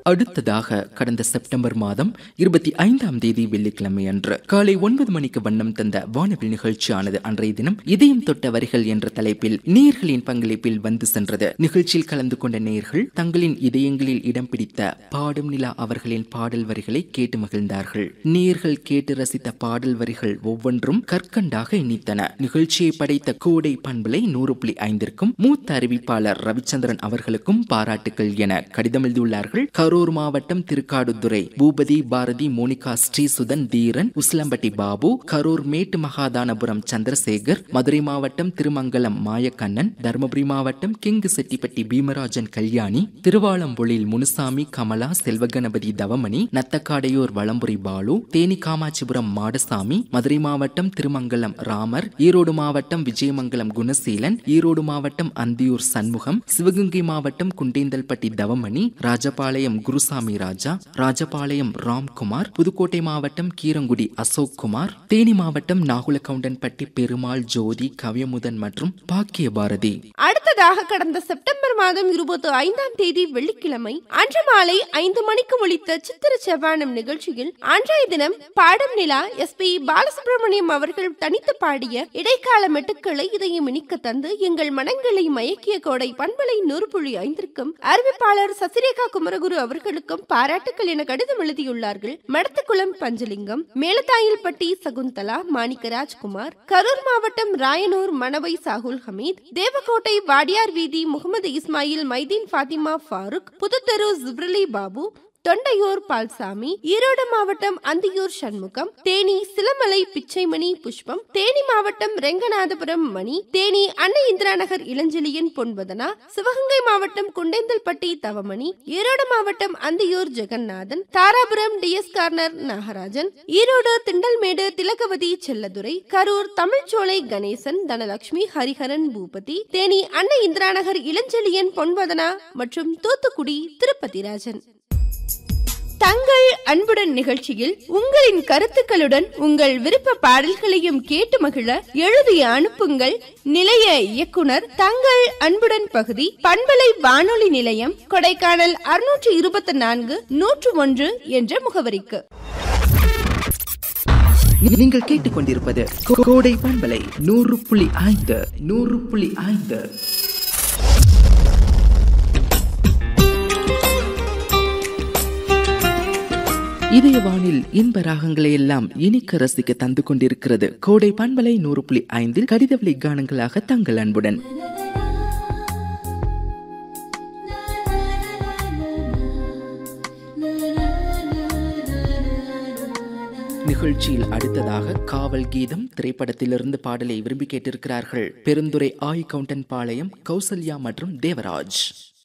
அடுத்ததாக கடந்த செப்டம்பர் மாதம் இருபத்தி ஐந்தாம் தேதி வெள்ளிக்கிழமை அன்று காலை ஒன்பது மணிக்கு வண்ணம் தந்த வானவில் நிகழ்ச்சியானது அன்றைய தினம் இதயம் தொட்ட வரிகள் என்ற தலைப்பில் நேயர்களின் பங்களிப்பில் வந்து சென்றது நிகழ்ச்சியில் கலந்து கொண்ட நேயர்கள் தங்களின் இதயங்களில் இடம் பிடித்த பாடும் நிலா அவர்களின் பாடல் வரிகளை கேட்டு மகிழ்ந்தார்கள் நேயர்கள் கேட்டு ரசித்த பாடல் வரிகள் ஒவ்வொன்றும் கற்கண்டாக இனித்தன நிகழ்ச்சியை படைத்த கோடை பண்பலை நூறு புள்ளி ஐந்திற்கும் மூத்த அறிவிப்பாளர் ரவிச்சந்திரன் அவர்களுக்கும் பாராட்டுகள் என கடிதம் எழுதியுள்ளார்கள் கரூர் மாவட்டம் திருக்காடுதுறை பூபதி பாரதி மோனிகா ஸ்ரீசுதன் தீரன் உசிலம்பட்டி பாபு கரூர் மேட்டு மகாதானபுரம் சந்திரசேகர் மதுரை மாவட்டம் திருமங்கலம் மாயக்கண்ணன் தருமபுரி மாவட்டம் கிங்கு செட்டிப்பட்டி பீமராஜன் கல்யாணி திருவாளம்பொழில் முனுசாமி கமலா செல்வகணபதி தவமணி நத்தக்காடையூர் வளம்புரி பாலு தேனி காமாட்சிபுரம் மாடசாமி மதுரை மாவட்டம் திருமங்கலம் ராமர் ஈரோடு மாவட்டம் விஜயமங்கலம் குணசீலன் ஈரோடு மாவட்டம் அந்தியூர் சண்முகம் சிவகங்கை மாவட்டம் குண்டேந்தல்பட்டி தவமணி ராஜபாளையம் குருசாமி ராஜா ராஜபாளையம் ராம்குமார் புதுக்கோட்டை மாவட்டம் கீரங்குடி அசோக் குமார் தேனி மாவட்டம் நாகுலகவுண்டன்பட்டி பெருமாள் ஜோதி கவியமுதன் மற்றும் பாக்கிய பாரதி அடுத்ததாக கடந்த செப்டம்பர் மாதம் இருபத்தி ஐந்தாம் தேதி வெள்ளிக்கிழமை அன்று மாலை ஐந்து மணிக்கு ஒழித்த சித்திர செவ்வானம் நிகழ்ச்சியில் அன்றைய தினம் பாடும் நிலா எஸ் பி பாலசுப்ரமணியம் அவர்கள் தனித்து பாடிய இடைக்கால மெட்டுக்களை இதயம் இனிக்க தந்து எங்கள் மனங்களை மயக்கிய கோடை பண்பலை நூறு புள்ளி ஐந்திற்கும் அறிவிப்பாளர் சசிரேகா குமரகுரு அவர்களுக்கும் பாராட்டுக்கள் என கடிதம் எழுதியுள்ளார்கள் மடத்துக்குளம் பஞ்சலிங்கம் மேலத்தாயில்பட்டி சகுந்தலா மாணிக்க ராஜ்குமார் கரூர் மாவட்டம் ராயனூர் மணவை சாகுல் ஹமீத் தேவக்கோட்டை வாடியார் வீதி முகமது இஸ்மாயில் மைதீன் ஃபாத்திமா ஃபாரூக் புதுத்தெரு ஜிப்ரலி பாபு தொண்டையூர் பால்சாமி ஈரோடு மாவட்டம் அந்தியூர் சண்முகம் தேனி சிலமலை பிச்சைமணி புஷ்பம் தேனி மாவட்டம் ரெங்கநாதபுரம் மணி தேனி அன்னை இந்திரா நகர் இளஞ்செழியன் பொன்பதனா சிவகங்கை மாவட்டம் குண்டேந்தல்பட்டி தவமணி ஈரோடு மாவட்டம் அந்தியூர் ஜெகநாதன் தாராபுரம் டிஎஸ் கார்னர் நாகராஜன் ஈரோடு திண்டல்மேடு திலகவதி செல்லதுரை கரூர் தமிழ்ச்சோலை கணேசன் தனலட்சுமி ஹரிஹரன் பூபதி தேனி அன்னை இந்திரா நகர் இளஞ்செழியன் பொன்பதனா மற்றும் தூத்துக்குடி திருப்பதி ராஜன் தங்கள் அன்புடன் நிகழ்ச்சியில் உங்களின் கருத்துக்களுடன் உங்கள் விருப்ப பாடல்களையும் கேட்டு மகிழ எழுதி அனுப்புங்கள் நிலைய இயக்குனர் தங்கள் அன்புடன் பகுதி பண்பலை வானொலி நிலையம் கொடைக்கானல் அறுநூற்று இருபத்தி நான்கு நூற்று ஒன்று என்ற முகவரிக்கு நீங்கள் கேட்டுக்கொண்டிருப்பது கோ- கோடை பண்பலை நூறு புள்ளி ஐந்து நூறு புள்ளி ஐந்து இதய வானில் இன்ப ராகங்களை எல்லாம் இனிக்க ரசிக்க தந்து கொண்டிருக்கிறது கோடை பண்பலை நூறு புள்ளி ஐந்தில் கடிதவெளி கானங்களாக தங்கள் அன்புடன் நிகழ்ச்சியில் அடுத்ததாக காவல் கீதம் திரைப்படத்திலிருந்து பாடலை விரும்பி கேட்டிருக்கிறார்கள் பெருந்துறை ஆய் கவுண்டன் பாளையம் கௌசல்யா மற்றும் தேவராஜ்